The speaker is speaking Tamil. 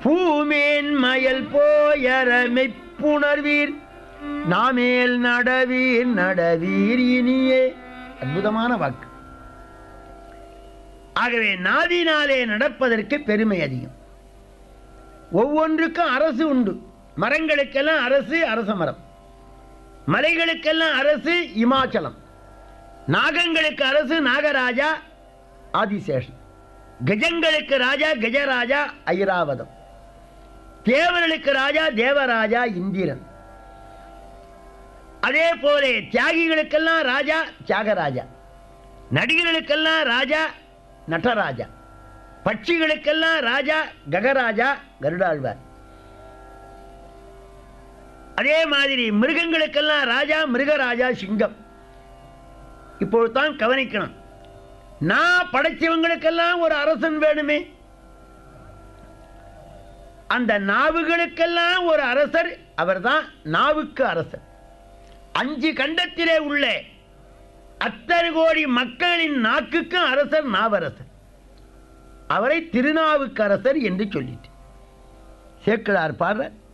பூமேன் மயல் போயர மெப்புணர்வீர் நாமேல் நடவீர் நடவீர் இனியே அற்புதமான வாக்கு ஆகவே நாதினாலே நடப்பதற்கு பெருமை அதிகம் ஒவ்வொன்றுக்கும் அரசு உண்டு மரங்களுக்கெல்லாம் அரசு அரச மரம் மலைகளுக்கெல்லாம் அரசு இமாச்சலம் நாகங்களுக்கு அரசு நாகராஜா ஆதிசேஷன் கஜங்களுக்கு ராஜா கஜராஜா ஐராவதம் தேவர்களுக்கு ராஜா தேவராஜா இந்திரன் அதே போல தியாகிகளுக்கெல்லாம் ராஜா தியாகராஜா நடிகர்களுக்கெல்லாம் ராஜா நடராஜா பட்சிகளுக்கெல்லாம் ராஜா ககராஜா கருடாழ்வார் அதே மாதிரி மிருகங்களுக்கெல்லாம் ராஜா மிருகராஜா சிங்கம் இப்பொழுது தான் கவனிக்கணும் நான் படைச்சவங்களுக்கெல்லாம் ஒரு அரசன் வேணுமே அந்த நாவுகளுக்கெல்லாம் ஒரு அரசர் அவர்தான் நாவுக்கு அரசர் அஞ்சு கண்டத்திலே உள்ள அத்தனை கோடி மக்களின் நாக்குக்கும் அரசர் நாவரசர் அவரை திருநாவுக்கரசர் என்று சொல்லிட்டு சேக்கிழார் பாடுற